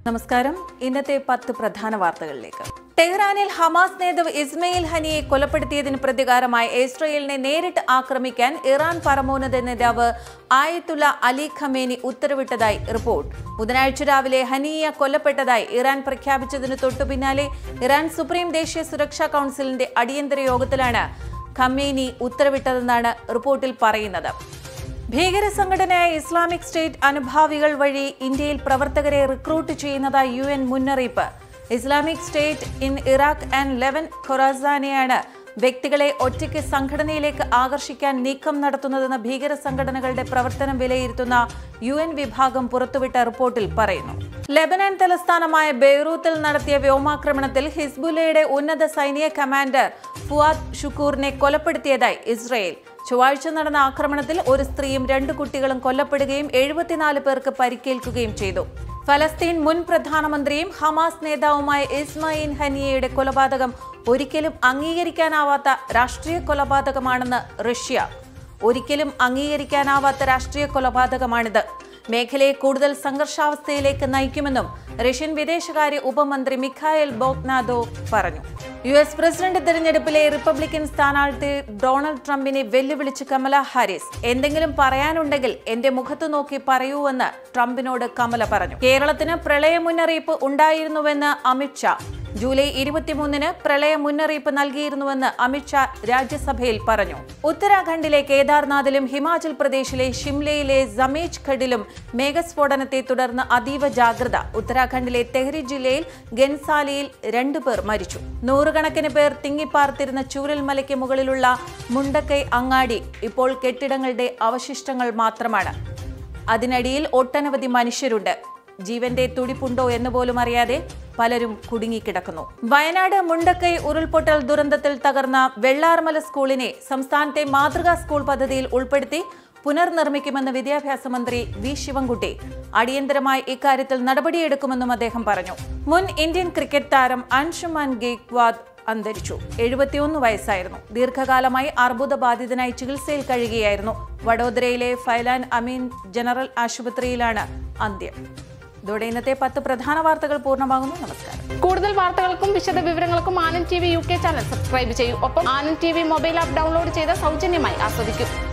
നമസ്കാരം ഇന്നത്തെ പത്ത് പ്രധാന വാർത്തകളിലേക്ക് ടെഹ്റാനിൽ ഹമാസ് നേതാവ് ഇസ്മയിൽ ഹനിയെ കൊലപ്പെടുത്തിയതിന് പ്രതികാരമായി ഇസ്രയേലിനെ നേരിട്ട് ആക്രമിക്കാൻ ഇറാൻ പരമോന്നത നേതാവ് ആയത്തുള്ള അലി ഖമേനി ഉത്തരവിട്ടതായി റിപ്പോർട്ട് ബുധനാഴ്ച രാവിലെ ഹനിയ കൊല്ലപ്പെട്ടതായി ഇറാൻ പ്രഖ്യാപിച്ചതിന് തൊട്ടു പിന്നാലെ ഇറാൻ സുപ്രീം ദേശീയ സുരക്ഷാ കൌൺസിലിന്റെ അടിയന്തര യോഗത്തിലാണ് ഖമേനി ഉത്തരവിട്ടതെന്നാണ് റിപ്പോർട്ടിൽ പറയുന്നത് ഭീകര സംഘടനയായ ഇസ്ലാമിക് സ്റ്റേറ്റ് അനുഭാവികൾ വഴി ഇന്ത്യയിൽ പ്രവർത്തകരെ റിക്രൂട്ട് ചെയ്യുന്നതായി യു എൻ മുന്നറിയിപ്പ് Islamic State in Iraq and Levant ഖൊറാസാനെയാണ് വ്യക്തികളെ ഒറ്റയ്ക്ക് സംഘടനയിലേക്ക് ആകർഷിക്കാൻ നീക്കം നടത്തുന്നതെന്ന് ഭീകര സംഘടനകളുടെ പ്രവർത്തനം വിലയിരുത്തുന്ന യു എൻ വിഭാഗം പുറത്തുവിട്ട റിപ്പോർട്ടിൽ പറയുന്നു ലെബനൻ തലസ്ഥാനമായ ബെയ്റൂത്തിൽ നടത്തിയ വ്യോമാക്രമണത്തിൽ ഹിസ്ബുലയുടെ ഉന്നത സൈനിക കമാൻഡർ ഫുവാദ് ഷുക്കൂറിനെ കൊലപ്പെടുത്തിയതായി ഇസ്രയേൽ ചൊവ്വാഴ്ച നടന്ന ആക്രമണത്തിൽ ഒരു സ്ത്രീയും രണ്ട് കുട്ടികളും കൊല്ലപ്പെടുകയും എഴുപത്തിനാല് പേർക്ക് പരിക്കേൽക്കുകയും ചെയ്തു ഫലസ്തീൻ മുൻ പ്രധാനമന്ത്രിയും ഹമാസ് നേതാവുമായ ഇസ്മായിൽ ഹനിയയുടെ കൊലപാതകം ഒരിക്കലും അംഗീകരിക്കാനാവാത്ത രാഷ്ട്രീയ കൊലപാതകമാണെന്ന് റഷ്യ ഒരിക്കലും അംഗീകരിക്കാനാവാത്ത രാഷ്ട്രീയ കൊലപാതകമാണിത് മേഖലയെ കൂടുതൽ സംഘർഷാവസ്ഥയിലേക്ക് നയിക്കുമെന്നും റഷ്യൻ വിദേശകാര്യ ഉപമന്ത്രി മിഖായൽ ബോഗ്നാദോ പറഞ്ഞു യു എസ് പ്രസിഡന്റ് തെരഞ്ഞെടുപ്പിലെ റിപ്പബ്ലിക്കൻ സ്ഥാനാർത്ഥി ഡൊണാൾഡ് ട്രംപിനെ വെല്ലുവിളിച്ച് കമല ഹാരിസ് എന്തെങ്കിലും പറയാനുണ്ടെങ്കിൽ എന്റെ മുഖത്ത് നോക്കി പറയൂവെന്ന് ട്രംപിനോട് കമല പറഞ്ഞു കേരളത്തിന് പ്രളയ മുന്നറിയിപ്പ് ഉണ്ടായിരുന്നുവെന്ന് അമിത്ഷാ ജൂലൈ ഇരുപത്തിമൂന്നിന് പ്രളയ മുന്നറിയിപ്പ് നൽകിയിരുന്നുവെന്ന് അമിത്ഷാ രാജ്യസഭയിൽ പറഞ്ഞു ഉത്തരാഖണ്ഡിലെ കേദാർനാഥിലും ഹിമാചൽ പ്രദേശിലെ ഷിംലയിലെ സമേജ് ഖഡിലും മേഘസ്ഫോടനത്തെ തുടർന്ന് അതീവ ജാഗ്രത ഉത്തരാഖണ്ഡിലെ തെഹ്രി ജില്ലയിൽ ഗൻസാലിയിൽ രണ്ടുപേർ മരിച്ചു നൂറുകണക്കിന് പേർ തിങ്ങിപ്പാർത്തിരുന്ന ചൂരൽമലയ്ക്ക് മുകളിലുള്ള മുണ്ടക്കൈ അങ്ങാടി ഇപ്പോൾ കെട്ടിടങ്ങളുടെ അവശിഷ്ടങ്ങൾ മാത്രമാണ് അതിനടിയിൽ ഒട്ടനവധി മനുഷ്യരുണ്ട് ജീവന്റെ തുടിപ്പുണ്ടോ എന്ന് പോലും അറിയാതെ പലരും കുടുങ്ങിക്കിടക്കുന്നു വയനാട് മുണ്ടക്കൈ ഉരുൾപൊട്ടൽ ദുരന്തത്തിൽ തകർന്ന വെള്ളാർമല സ്കൂളിനെ സംസ്ഥാനത്തെ മാതൃകാ സ്കൂൾ പദ്ധതിയിൽ ഉൾപ്പെടുത്തി പുനർനിർമ്മിക്കുമെന്ന് വിദ്യാഭ്യാസ മന്ത്രി വി ശിവൻകുട്ടി അടിയന്തരമായി ഇക്കാര്യത്തിൽ നടപടിയെടുക്കുമെന്നും അദ്ദേഹം പറഞ്ഞു മുൻ ഇന്ത്യൻ ക്രിക്കറ്റ് താരം അൻഷുമാൻ ഗെയ്ക്വാദ് അന്തരിച്ചു എഴുപത്തിയൊന്ന് വയസ്സായിരുന്നു ദീർഘകാലമായി അർബുദ ബാധിതനായി ചികിത്സയിൽ കഴിയുകയായിരുന്നു വഡോദരയിലെ ഫൈലാൻ അമീൻ ജനറൽ ആശുപത്രിയിലാണ് അന്ത്യം ഇതോടെ ഇന്നത്തെ പത്ത് പ്രധാന വാർത്തകൾ പൂർണ്ണമാകുന്നു നമസ്കാരം കൂടുതൽ വാർത്തകൾക്കും വിശദ വിവരങ്ങൾക്കും Anand T V U K channel subscribe ചെയ്യൂ ഒപ്പം Anand T V mobile app download ചെയ്ത് സൗജന്യമായി ആസ്വദിക്കും